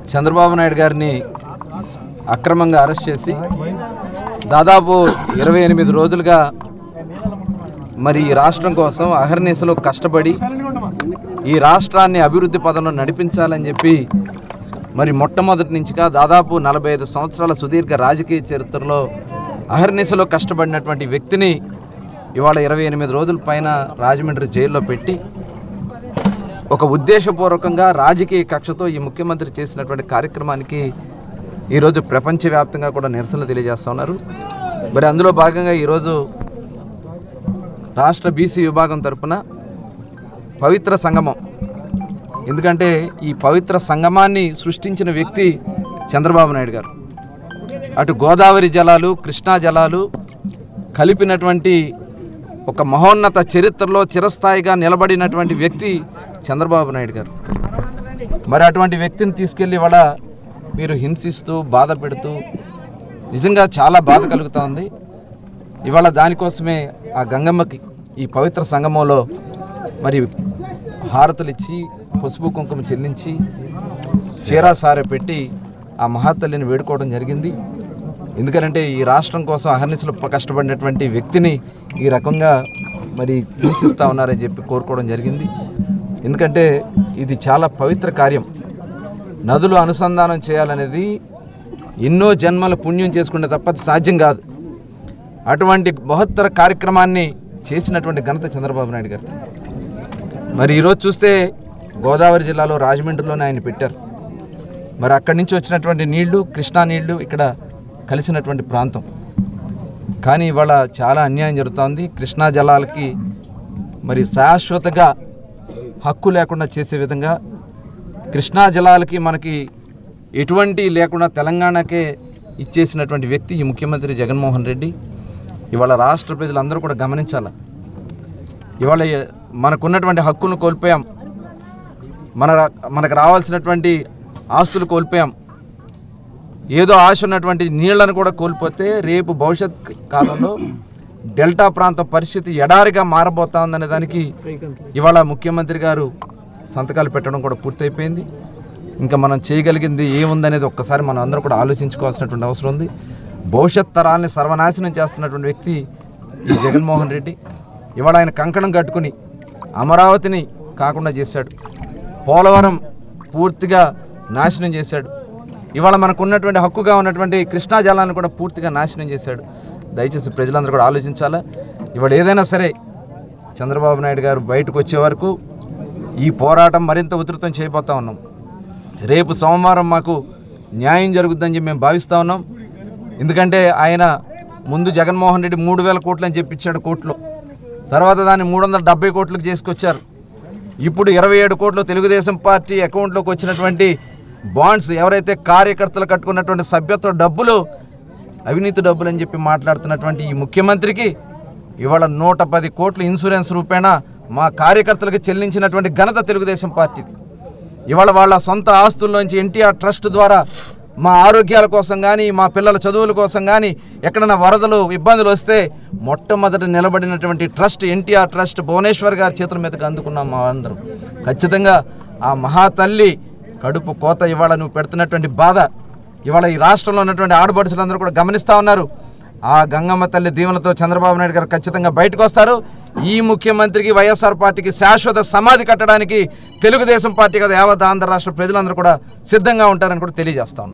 చంద్రబాబు నాయుడు గారిని అక్రమంగా అరెస్ట్ చేసి దాదాపు ఇరవై ఎనిమిది రోజులుగా మరి ఈ రాష్ట్రం కోసం అహర్నిశలో కష్టపడి ఈ రాష్ట్రాన్ని అభివృద్ధి పదంలో నడిపించాలని చెప్పి మరి మొట్టమొదటి నుంచిగా దాదాపు నలభై ఐదు సంవత్సరాల సుదీర్ఘ రాజకీయ చరిత్రలో అహర్నిశలో కష్టపడినటువంటి వ్యక్తిని ఇవాళ ఇరవై ఎనిమిది రోజుల పైన రాజమండ్రి జైల్లో పెట్టి ఒక ఉద్దేశపూర్వకంగా రాజకీయ కక్షతో ఈ ముఖ్యమంత్రి చేసినటువంటి కార్యక్రమానికి ఈరోజు ప్రపంచవ్యాప్తంగా కూడా నిరసనలు తెలియజేస్తూ ఉన్నారు మరి అందులో భాగంగా ఈరోజు రాష్ట్ర బీసీ విభాగం తరపున పవిత్ర సంగమం ఎందుకంటే ఈ పవిత్ర సంగమాన్ని సృష్టించిన వ్యక్తి చంద్రబాబు నాయుడు గారు అటు గోదావరి జలాలు కృష్ణా జలాలు కలిపినటువంటి ఒక మహోన్నత చరిత్రలో చిరస్థాయిగా నిలబడినటువంటి వ్యక్తి చంద్రబాబు నాయుడు గారు మరి అటువంటి వ్యక్తిని తీసుకెళ్ళి ఇవాళ మీరు హింసిస్తూ బాధ పెడుతూ నిజంగా చాలా బాధ కలుగుతూ ఉంది ఇవాళ దానికోసమే ఆ గంగమ్మకి ఈ పవిత్ర సంగమంలో మరి హారతులు ఇచ్చి పసుపు కుంకుమ చెల్లించి చీరా సారె పెట్టి ఆ మహాతల్లిని వేడుకోవడం జరిగింది ఎందుకంటే ఈ రాష్ట్రం కోసం అహర్నిశలు కష్టపడినటువంటి వ్యక్తిని ఈ రకంగా మరి హింసిస్తూ ఉన్నారని చెప్పి కోరుకోవడం జరిగింది ఎందుకంటే ఇది చాలా పవిత్ర కార్యం నదులు అనుసంధానం చేయాలనేది ఎన్నో జన్మల పుణ్యం చేసుకుంటే తప్ప అది సాధ్యం కాదు అటువంటి మహత్తర కార్యక్రమాన్ని చేసినటువంటి ఘనత చంద్రబాబు నాయుడు గారు మరి ఈరోజు చూస్తే గోదావరి జిల్లాలో రాజమండ్రిలోనే ఆయన పెట్టారు మరి అక్కడి నుంచి వచ్చినటువంటి నీళ్లు కృష్ణా నీళ్లు ఇక్కడ కలిసినటువంటి ప్రాంతం కానీ ఇవాళ చాలా అన్యాయం జరుగుతోంది కృష్ణా జలాలకి మరి శాశ్వతగా హక్కు లేకుండా చేసే విధంగా కృష్ణా జలాలకి మనకి ఎటువంటి లేకుండా తెలంగాణకే ఇచ్చేసినటువంటి వ్యక్తి ఈ ముఖ్యమంత్రి జగన్మోహన్ రెడ్డి ఇవాళ రాష్ట్ర ప్రజలందరూ కూడా గమనించాలి ఇవాళ మనకున్నటువంటి హక్కును కోల్పోయాం మన మనకు రావాల్సినటువంటి ఆస్తులు కోల్పోయాం ఏదో ఆశ ఉన్నటువంటి నీళ్లను కూడా కోల్పోతే రేపు భవిష్యత్ కాలంలో డెల్టా ప్రాంత పరిస్థితి ఎడారిగా మారబోతా ఉందనే దానికి ఇవాళ ముఖ్యమంత్రి గారు సంతకాలు పెట్టడం కూడా పూర్తయిపోయింది ఇంకా మనం చేయగలిగింది ఏముందనేది ఒక్కసారి మనం అందరం కూడా ఆలోచించుకోవాల్సినటువంటి అవసరం ఉంది భవిష్యత్ తరాలని సర్వనాశనం చేస్తున్నటువంటి వ్యక్తి ఈ జగన్మోహన్ రెడ్డి ఇవాళ ఆయన కంకణం కట్టుకుని అమరావతిని కాకుండా చేశాడు పోలవరం పూర్తిగా నాశనం చేశాడు ఇవాళ మనకు ఉన్నటువంటి హక్కుగా ఉన్నటువంటి కృష్ణా జలాన్ని కూడా పూర్తిగా నాశనం చేశాడు దయచేసి ప్రజలందరూ కూడా ఆలోచించాలా ఇవాళ ఏదైనా సరే చంద్రబాబు నాయుడు గారు బయటకు వచ్చే వరకు ఈ పోరాటం మరింత ఉధృతం చేయబోతా ఉన్నాం రేపు సోమవారం మాకు న్యాయం జరుగుద్దని చెప్పి మేము భావిస్తూ ఉన్నాం ఎందుకంటే ఆయన ముందు జగన్మోహన్ రెడ్డి మూడు వేల కోట్లు అని చెప్పించాడు కోర్టులో తర్వాత దాన్ని మూడు వందల డెబ్బై కోట్లకు చేసుకొచ్చారు ఇప్పుడు ఇరవై ఏడు కోట్లు తెలుగుదేశం పార్టీ అకౌంట్లోకి వచ్చినటువంటి బాండ్స్ ఎవరైతే కార్యకర్తలు కట్టుకున్నటువంటి సభ్యత్వ డబ్బులు అవినీతి డబ్బులు అని చెప్పి మాట్లాడుతున్నటువంటి ఈ ముఖ్యమంత్రికి ఇవాళ నూట పది కోట్ల ఇన్సూరెన్స్ రూపేణా మా కార్యకర్తలకు చెల్లించినటువంటి ఘనత తెలుగుదేశం పార్టీది ఇవాళ వాళ్ళ సొంత ఆస్తుల్లోంచి ఎన్టీఆర్ ట్రస్ట్ ద్వారా మా ఆరోగ్యాల కోసం కానీ మా పిల్లల చదువుల కోసం కానీ ఎక్కడైనా వరదలు ఇబ్బందులు వస్తే మొట్టమొదట నిలబడినటువంటి ట్రస్ట్ ఎన్టీఆర్ ట్రస్ట్ భువనేశ్వర్ గారి చేతుల మీదకి అందుకున్నాం మా అందరం ఖచ్చితంగా ఆ మహాతల్లి కడుపు కోత ఇవాళ నువ్వు పెడుతున్నటువంటి బాధ ఇవాళ ఈ రాష్ట్రంలో ఉన్నటువంటి ఆడపడుచులందరూ కూడా గమనిస్తూ ఉన్నారు ఆ గంగమ్మ తల్లి దీవెనతో చంద్రబాబు నాయుడు గారు ఖచ్చితంగా బయటకు వస్తారు ఈ ముఖ్యమంత్రికి వైఎస్ఆర్ పార్టీకి శాశ్వత సమాధి కట్టడానికి తెలుగుదేశం పార్టీ కదా యావత్ ఆంధ్ర రాష్ట్ర ప్రజలందరూ కూడా సిద్ధంగా ఉంటారని కూడా తెలియజేస్తా ఉన్నాను